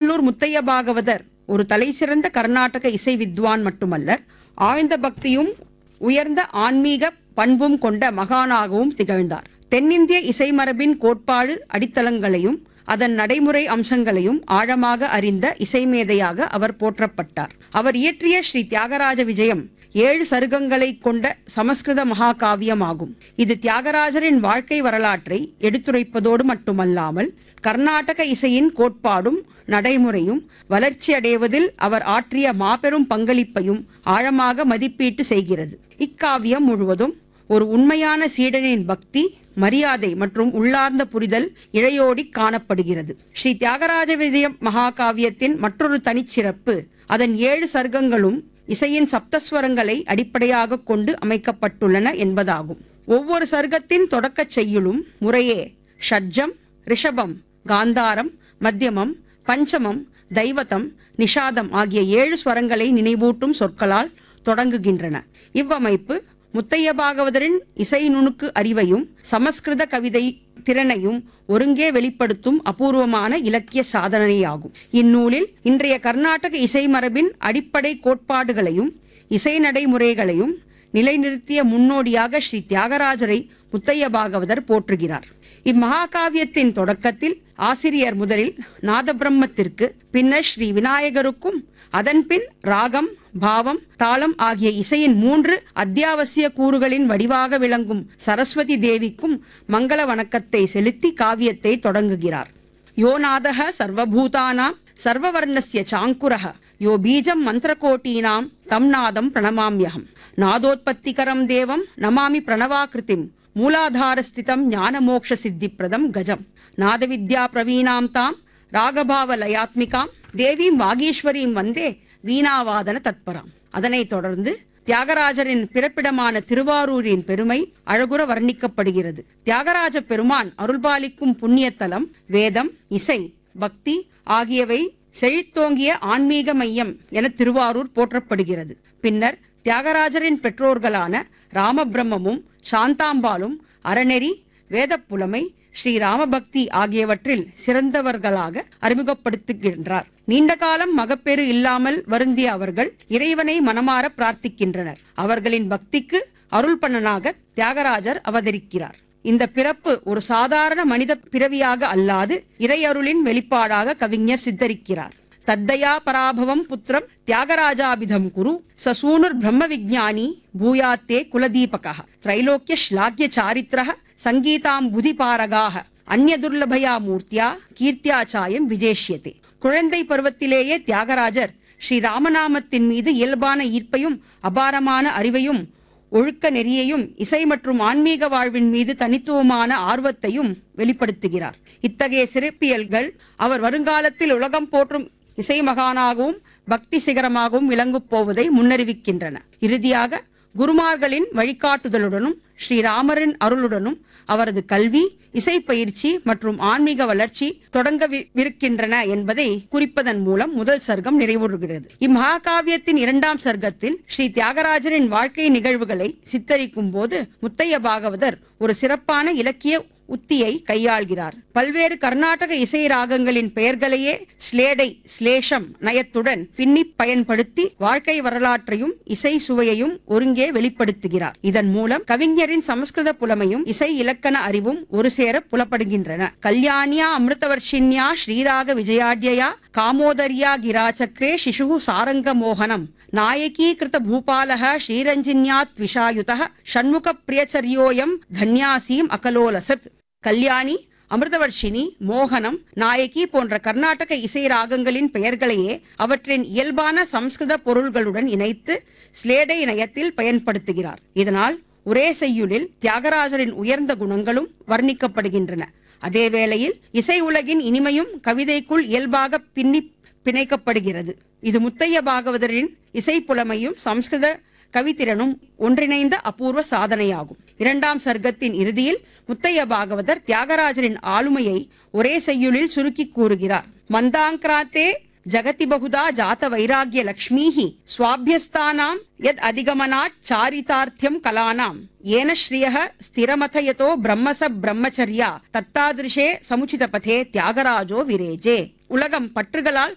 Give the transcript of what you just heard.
திருவள்ளூர் முத்தைய பாகவதர் ஒரு தலைசிறந்த கர்நாடக இசை வித்வான் மட்டுமல்ல ஆழ்ந்த பக்தியும் உயர்ந்த ஆன்மீக பண்பும் கொண்ட மகானாகவும் திகழ்ந்தார் தென்னிந்திய இசைமரபின் கோட்பாடு அடித்தளங்களையும் அதன் நடைமுறை அம்சங்களையும் ஆழமாக அறிந்த இசைமேதையாக அவர் போற்றப்பட்டார் அவர் இயற்றிய ஸ்ரீ தியாகராஜ விஜயம் ஏழு சருகங்களை கொண்ட சமஸ்கிருத மகாகாவியமாகும் இது தியாகராஜரின் வாழ்க்கை வரலாற்றை எடுத்துரைப்பதோடு மட்டுமல்லாமல் கர்நாடக இசையின் கோட்பாடும் நடைமுறையும் வளர்ச்சியடைவதில் அவர் ஆற்றிய மாபெரும் பங்களிப்பையும் ஆழமாக மதிப்பீட்டு செய்கிறது இக்காவியம் முழுவதும் ஒரு உண்மையான சீடனின் பக்தி மரியாதை மற்றும் உள்ளார்ந்த புரிதல் இழையோடி காணப்படுகிறது ஸ்ரீ தியாகராஜ விஜயம் மகாகாவியத்தின் மற்றொரு தனிச்சிறப்பு அதன் ஏழு சர்க்கங்களும் இசையின் சப்தஸ்வரங்களை அடிப்படையாக கொண்டு அமைக்கப்பட்டுள்ளன என்பதாகும் ஒவ்வொரு சர்க்கத்தின் தொடக்கச் செய்யுளும் முறையே ஷட்ஜம் ரிஷபம் காந்தாரம் மத்தியமம் பஞ்சமம் தைவதம் நிஷாதம் ஆகிய ஏழு ஸ்வரங்களை நினைவூட்டும் சொற்களால் தொடங்குகின்றன இவ்வமைப்பு முத்தைய பாகவதரின் இசை நுணுக்கு அறிவையும் சமஸ்கிருத கவிதை திறனையும் ஒருங்கே வெளிப்படுத்தும் அபூர்வமான இலக்கிய சாதனையாகும் இந்நூலில் இன்றைய கர்நாடக இசை மரபின் அடிப்படை கோட்பாடுகளையும் இசை நடைமுறைகளையும் நிலைநிறுத்திய முன்னோடியாக ஸ்ரீ தியாகராஜரை முத்தைய பாகவதர் போற்றுகிறார் இம்மகாகாவியத்தின் தொடக்கத்தில் ஆசிரியர் முதலில் நாதபிரம்மத்திற்கு பின்னர் ஸ்ரீ விநாயகருக்கும் அதன்பின் ராகம் பாவம் தாளம் ஆகிய இசையின் மூன்று அத்தியாவசிய கூறுகளின் வடிவாக விளங்கும் சரஸ்வதி தேவிக்கும் மங்கள வணக்கத்தை செலுத்தி காவியத்தை தொடங்குகிறார் யோ நாதக சர்வபூதானாம் சர்வவர்ணஸ்ய சாங்குரः யோ பீஜம் மந்திரகோட்டீனாம் தம் நாதம் பிரணமாம்யகம் நாதோத்பத்திகரம் தேவம் நமாமி பிரணவாகிருதிம் மூலாதாரஸ்திதம் ஞானமோக்ஷ சித்திப்பிரதம் கஜம் நாதவித்யா பிரவீணாம் தாம் ராகபாவ லயாத்மிகாம் தேவீம் வாகீஸ்வரீம் வந்தே வீணாவாதன தத்பராம் அதனைத் தொடர்ந்து தியாகராஜரின் பிறப்பிடமான திருவாரூரின் பெருமை அழகுற வர்ணிக்கப்படுகிறது தியாகராஜ பெருமான் அருள்பாலிக்கும் புண்ணியத்தலம் வேதம் இசை பக்தி ஆகியவை செழித்தோங்கிய ஆன்மீக மையம் என திருவாரூர் போற்றப்படுகிறது பின்னர் தியாகராஜரின் பெற்றோர்களான ராமபிரம்மமும் சாந்தாம்பாளும் அறநெறி வேதப்புலமை ஸ்ரீ ராமபக்தி ஆகியவற்றில் சிறந்தவர்களாக அறிமுகப்படுத்துகின்றார் நீண்ட காலம் மகப்பேறு இல்லாமல் வருந்திய அவர்கள் இறைவனை மனமாற பிரார்த்திக்கின்றனர் அவர்களின் பக்திக்கு அருள்பணனாக தியாகராஜர் அவதரிக்கிறார் இந்த பிறப்பு ஒரு சாதாரண மனித பிறவியாக அல்லாது இறையருளின் வெளிப்பாடாக கவிஞர் சித்தரிக்கிறார் தத்தயா பராபவம் புத்திரம் தியாகராஜாபிதம் குரு சசூனுர் பிரம்ம விஜானி பூயாத்தே குலதீபக திரைலோக்கிய ஸ்லாக்கிய சாரித்திரக சங்கீதாம் புதிபாரகாக அந்நதுர்லபயா மூர்த்தியா கீர்த்தியாச்சாயம் விஜேஷ்யதே குழந்தை பருவத்திலேயே தியாகராஜர் ஸ்ரீ ராமநாமத்தின் மீது இயல்பான ஈர்ப்பையும் அபாரமான அறிவையும் ஒழுக்க நெறியையும் இசை மற்றும் ஆன்மீக வாழ்வின் மீது தனித்துவமான ஆர்வத்தையும் வெளிப்படுத்துகிறார் இத்தகைய சிறப்பியல்கள் அவர் வருங்காலத்தில் உலகம் போற்றும் இசை மகானாகவும் பக்தி சிகரமாகவும் விளங்கப் போவதை முன்னறிவிக்கின்றன இறுதியாக குருமார்களின் வழிகாட்டுதலுடனும் ஸ்ரீராமரின் அருளுடனும் அவரது கல்வி இசை பயிற்சி மற்றும் ஆன்மீக வளர்ச்சி தொடங்கவிருக்கின்றன என்பதை குறிப்பதன் மூலம் முதல் சர்க்கம் நிறைவுறுகிறது இம்மகாகாவியத்தின் இரண்டாம் சர்க்கத்தில் ஸ்ரீ தியாகராஜரின் வாழ்க்கை நிகழ்வுகளை சித்தரிக்கும் போது முத்தைய பாகவதர் ஒரு சிறப்பான இலக்கிய உத்தியை கையாள்கிறார் பல்வேறு கர்நாடக இசை ராகங்களின் பெயர்களையே ஸ்லேடை ஸ்லேஷம் நயத்துடன் பின்னி பயன்படுத்தி வாழ்க்கை வரலாற்றையும் இசை சுவையையும் ஒருங்கே வெளிப்படுத்துகிறார் இதன் மூலம் கவிஞரின் சமஸ்கிருத புலமையும் இசை இலக்கண அறிவும் ஒரு சேர புலப்படுகின்றன கல்யாணியா அமிர்தவர்ஷின்யா ஸ்ரீராக விஜயாட்யயா காமோதர்யா கிராச்சக்ரே சிசு சாரங்க மோகனம் நாயகீ கிருத பூபாலக ஸ்ரீரஞ்சின்யாத் விஷாயுத ஷண்முக பிரியச்சரியோயம் தன்யாசீம் அகலோலசத் கல்யாணி அமிர்தவர்ஷினி மோகனம் நாயகி போன்ற கர்நாடக இசை ராகங்களின் பெயர்களையே அவற்றின் இயல்பான சம்ஸ்கிருத பொருள்களுடன் இணைத்து ஸ்லேடை நயத்தில் பயன்படுத்துகிறார் இதனால் ஒரே செய்யுளில் தியாகராஜரின் உயர்ந்த குணங்களும் வர்ணிக்கப்படுகின்றன அதே வேளையில் இசை உலகின் இனிமையும் கவிதைக்குள் இயல்பாக பின்னி பிணைக்கப்படுகிறது இது முத்தைய பாகவதரின் இசை புலமையும் சம்ஸ்கிருத கவித்திறனும் ஒன்றிணைந்த அபூர்வ சாதனையாகும் இரண்டாம் சர்க்கத்தின் இறுதியில் முத்தைய பாகவதர் தியாகராஜரின் ஆளுமையை ஒரே செய்யுளில் சுருக்கி கூறுகிறார் மந்தாங்கிராத்தே ஜகதி பகுதா ஜாத வைராகிய லக்ஷ்மீஹி ஸ்வாபியஸ்தானாம் யத் அதிகமனாத் சாரிதார்த்தியம் கலானாம் ஏன ஸ்ரீயः ஸ்திரமதயதோ பிரம்மச பிரம்மச்சர்யா தத்தாதிருஷே சமுச்சித பதே தியாகராஜோ விரேஜே உலகம் பற்றுகளால்